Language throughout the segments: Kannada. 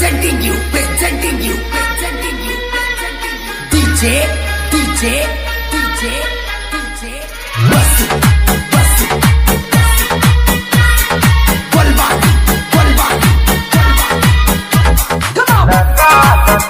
presenting you, presenting you, presenting you, presenting you. DJ, DJ, DJ, DJ. Basu, basu, basu. Kolbani, kolbani, kolbani. Come on.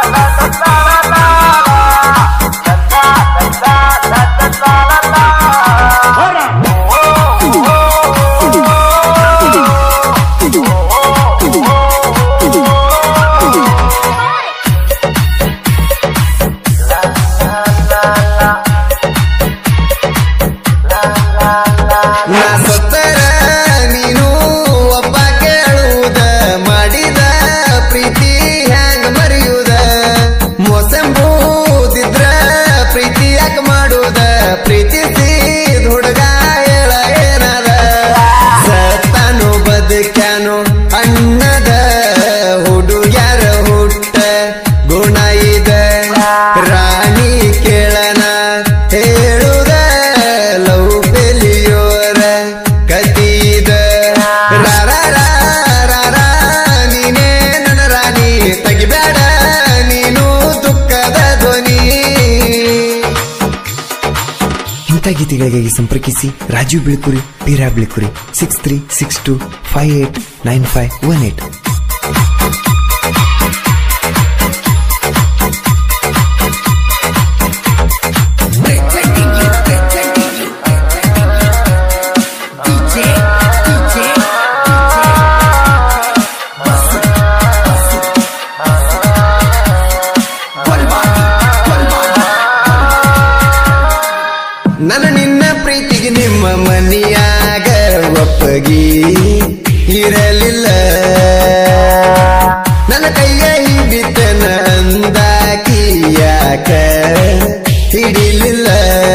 ನಾ ಸೊತ್ತರ ನೀನು ಒಬ್ಬ ಕೇಳುವುದ ಮಾಡಿದ ಪ್ರೀತಿ ಹ್ಯಾಂಗ ಮರೆಯುವುದ ಮೋಸಂಬೂದಿದ್ರ ಪ್ರೀತಿ ಯಾಕ ಮಾಡುವುದ ಪ್ರೀತಿಸಿ ಹುಡುಗ ಹೇಳ ಏನದ ಸತ್ತಾನು ಬದುಕ್ಯಾನು ಅಣ್ಣದ ಹುಡುಗ್ಯಾರ ಹುಟ್ಟ ಗುಣ ಇದೆ ರಾಣಿ ಕೇಳನ ಹೇಳುದ ಲವ್ ಬೆಲಿಯೋರ ಕತೀದ ರಾರ ರಾರ ನೀನೇ ನನ್ನ ರಾಣಿ ತೆಗಿಬೇಡ ನೀನು ದುಃಖದ ಧ್ವನಿ ಇಂಥ ಗೀತೆಗಳಿಗಾಗಿ ಸಂಪರ್ಕಿಸಿ Rajeev Bilkuri Beera Bilkuri six three six two five eight nine five one eight Presenting you, presenting you, presenting you. DJ, DJ, DJ. Basu, basu, basu. Kolbani, kolbani. ನನ್ನ ನಿನ್ನ ಪ್ರೀತಿಗೆ ನಿಮ್ಮ ಮನಿಯಾಗ ಒಪ್ಪಗಿ ಇರಲಿಲ್ಲ ನನ್ನ ಕೈಯ ಹಿಡಿತನ ಅಂದಾಕಿ ಯಾಕ ಹಿಡಿಲಿಲ್ಲ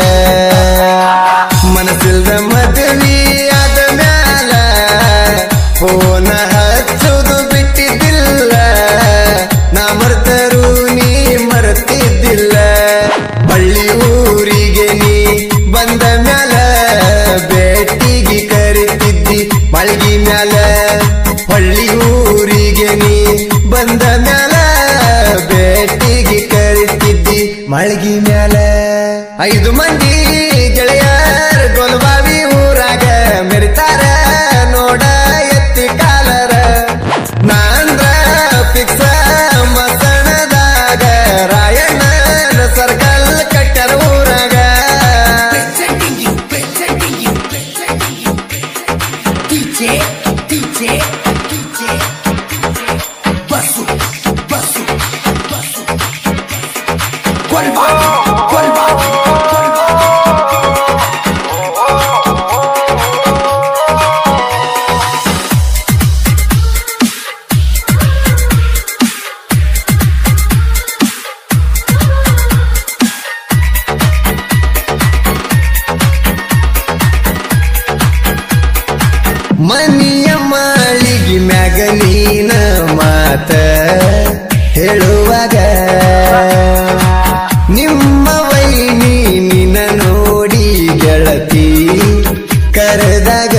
ಮನಸ್ಸಿಲ್ದ ಮದುವೆ ಆದ ಮ್ಯಾಲ ಫೋನ ಹಚ್ಚುದು ಬಿಟ್ಟಿದ್ದಿಲ್ಲ ನಾ ಮರ್ತರು ನೀ ಮರೆತಿದ್ದಿಲ್ಲ ಬಳ್ಳಿ ಊರಿಗೆ ನೀ ಬಂದ ಮ್ಯಾಲ ಭೇಟಿಗೆ ಕರಿತಿದ್ದಿ ಮಳಗಿ ಮ್ಯಾಲ ಹಳ್ಳಿ ಊರಿಗೆ ನೀ ಬಂದ ಮ್ಯಾಲ ಭೇಟಿಗೆ ಕರಿತಿದ್ದಿ ಮಳಗಿ ಮ್ಯಾಲ ಐದು ಮಂದಿ ಗೆಳೆಯರ್ ಗೊಲ್ಬಾವಿ ಊರಾಗ ಮೆರಿತಾರ ನೋಡ ಎತ್ತಿ ಕಾಲರ ನಾಂದ್ರ ಫಿಕ್ಸ ಮಸಣದಾಗ ರಾಯಣ್ಣನ ಸರ್ಕಲ್ ಕಟ್ಟರ ಊರಾಗ Presenting you, presenting you, presenting you, DJ, DJ, DJ, Basu, Basu, Basu. Kolbani, kolbani, kolbani. ಮನಿಯ ಮಾಳಿಗೆ ಮ್ಯಾಗ ನೀನ ಮಾತ ಹೇಳುವಾಗ ನಿಮ್ಮ ವೈನಿ ನಿನ್ನ ನೋಡಿ ಗೆಳತಿ ಕರೆದಾಗ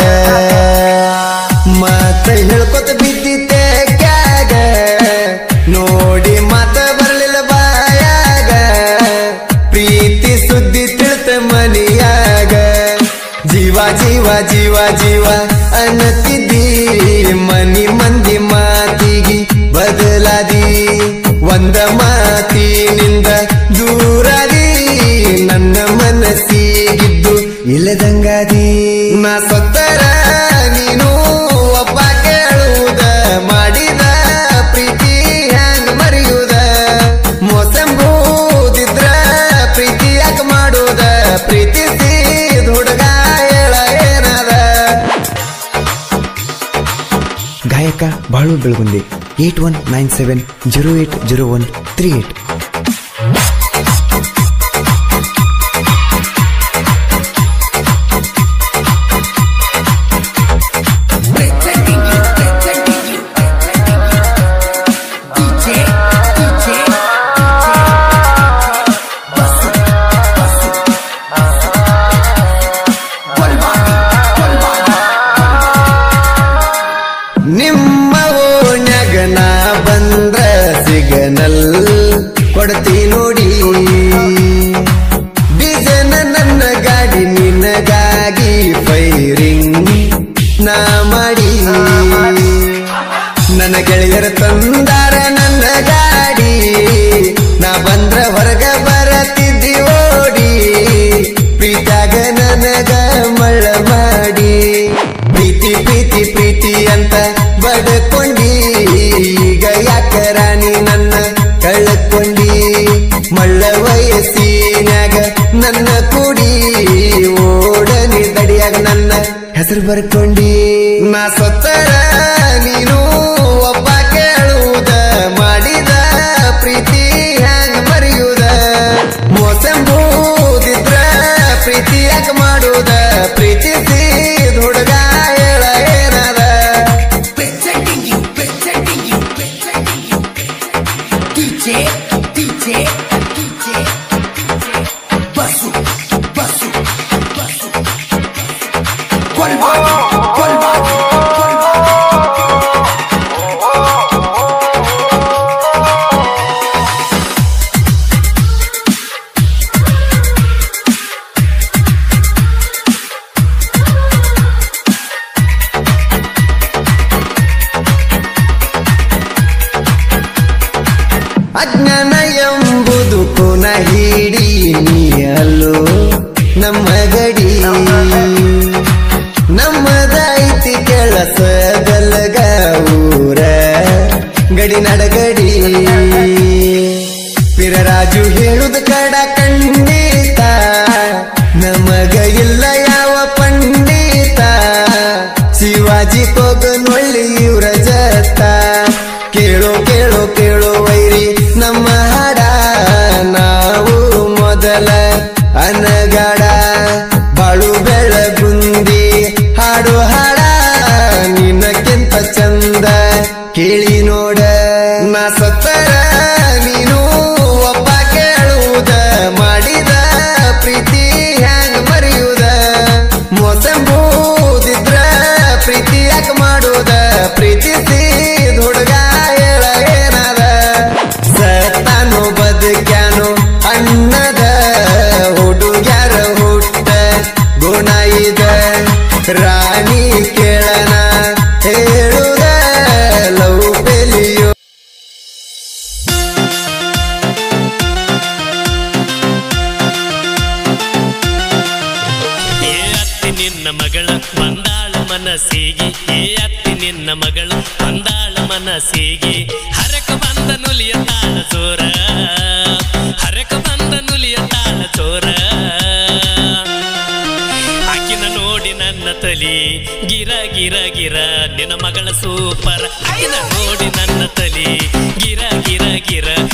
ಮಾತ ಹೇಳ್ಕೊತ ಬಿದ್ದಿದ್ದೆ ಕ್ಯಾಗ ನೋಡಿ ಮಾತ ಬರ್ಲಿಲ್ಲ ಬಾಯಾಗ ಪ್ರೀತಿ ಸುದ್ದಿ ತಿಳ್ತ ಮನಿಯಾಗ ಜೀವ ಜೀವ ಜೀವ ಜೀವ ಅನ್ನತಿದ್ದಿ ಮನಿ ಮಂದಿ ಮಾತಿಗಿ ಬದಲಾದಿ ಒಂದ ಮಾತಿನಿಂದ ದೂರಾದಿ ನನ್ನ ಮನಸ್ಸಿಗಿದ್ದು ಇಲ್ಲದಂಗಾದಿ ನಾ ಸೊತ್ತರ ನೀನು ಒಬ್ಬ ಕೇಳುವುದ ಮಾಡಿದ ಪ್ರೀತಿ ಹ್ಯಾಂಗ ಮರೆಯುವುದ ಮೋಸಂಬೂದಿದ್ರ ಪ್ರೀತಿ ಯಾಕ ಮಾಡುವುದ ಪ್ರೀತಿಸಿ ಹುಡುಗ ಹೇಳ ಏನದ ಗಾಯಕ Balu Belagundi eight one nine seven zero eight zero one three eight Presenting you, presenting you, presenting you. DJ, DJ, DJ. Basu, Basu, Basu. Kolbani, kolbani. ನಿಮ್ಮ ಓಣ್ಯಾಗ ನಾ ನನ್ನ ಗೆಳೆಯರ ತಂದಾರ ನನ್ನ ಗಾಡಿ ನಾ ಬಂದ್ರ ಹೊರಗ ಬರತಿದ್ದಿ ಓಡಿ ಪ್ರೀತ್ಯಾಗ ನನಗ ಮಳ್ಳ ಮಾಡಿ ಪ್ರೀತಿ ಪ್ರೀತಿ ಪ್ರೀತಿ ಅಂತ ಬಡ್ಕೊಂಡಿ ಈಗ ಯಾಕ ರಾಣಿ ನನ್ನ ಕಳ್ಕೊಂಡಿ ಮಳ್ಳ ವಯಸ್ಸಿನ್ಯಾಗ ನನ್ನ ಕೂಡಿ ಓಡನಿ ದಡಿಯಾಗ ನನ್ನ ಹೆಸರು ಬರ್ಕೊಂಡಿ ನಾ ಸೊತ್ತರ ನೀನು ಒಬ್ಬ ಕೇಳುವುದ ಮಾಡಿದ ಪ್ರೀತಿ ಹ್ಯಾಂಗ ಮರೆಯುವುದ ಮೋಸಂಬೂದಿದ್ರ ಪ್ರೀತಿ ಯಾಕೆ ಮಾಡುವುದ ಪ್ರೀತಿಸಿ ಹುಡುಗ ಹೇಳ ಏನದ Presenting you, presenting you, presenting you. DJ, DJ, DJ, DJ. Basu, basu, basu. Colbani, Colbani, Colbani. ಅಜ್ಞಾನ ಎಂಬುದು ಪುನ ಹಿಡಿ ನೀಯಲು ನಮ್ಮ ಗಡಿ ನಮ್ಮದೈತಿ ಕೆಲಸ ಗಲಗ ಊರ ಗಡಿ ನಡಗಡಿ ಪಿರರಾಜು ಹೇಳುದು ಕಡ ಖಂಡಿತ ನಮಗ ಇಲ್ಲ ಯಾವ ಪಂಡಿತ ಶಿವಾಜಿ ಕೊಗನೊಳ್ಳಿ ಇವ್ರ ಜತ ಕೇಳೋ ಕೇಳೋ ಕೇಳೋ ವೈರಿ ನಮ್ಮ ಹಾಡ ನಾವು ಮೊದಲ ಅನಗಡ ಬಾಳು ಬೆಳಗುಂದಿ ಹಾಡು ಹಾಡ ನಿನ್ನಕ್ಕಿಂತ ಚಂದ ಕೇಳಿ ನೋಡ ನಾ ಸತ್ತರ ನೀನು ಒಬ್ಬ ಕೇಳುವುದ ಮಾಡಿದ ಪ್ರೀತಿ ಹ್ಯಾಂಗ ಮರೆಯುವುದ ಮೋಸಂಬೂದಿದ್ರ ಪ್ರೀತಿ ಯಾಕೆ ಮಾಡುವುದ ಪ್ರೀತಿಸಿ ಹುಡುಗ ಹೇಳ ಏನದ ಸತ್ತಾನು ಬದುಕ್ಯಾನು ಅಣ್ಣದ ಹುಡುಗ್ಯಾರ ಹುಟ್ಟ ಗುಣ ಇದ ರಾಣಿ ಕೇಳನ ಹೇಳುದ ಲವ್ ಬೆಲಿಯೋ ಏ ಅತ್ತಿ ನಿನ್ನ ಮಗಳ ಬಂದಾಳ ಮನಸ್ಸಿಗೆ ಏ ಅತ್ತಿ ನಿನ್ನ ಮಗಳ ಬಂದಾಳ ಮನಸ್ಸಿಗೆ ಹರಕ ಬಂದ ನುಲಿಯ ತಾಳ ಚೋರ ಹರಕ ಬಂದ ನುಲಿಯ ತಾಳ ಚೋರ ಆಕಿನ ನೋಡಿ ನನ್ನ ತಲಿ ಗಿರ ಗಿರ ಗಿರ ನಿನ್ನ ಮಗಳ ಸೂಪರ್ ಆಕಿನ ನೋಡಿ ನನ್ನ ತಲಿ ಗಿರ ಗಿರ ಗಿರ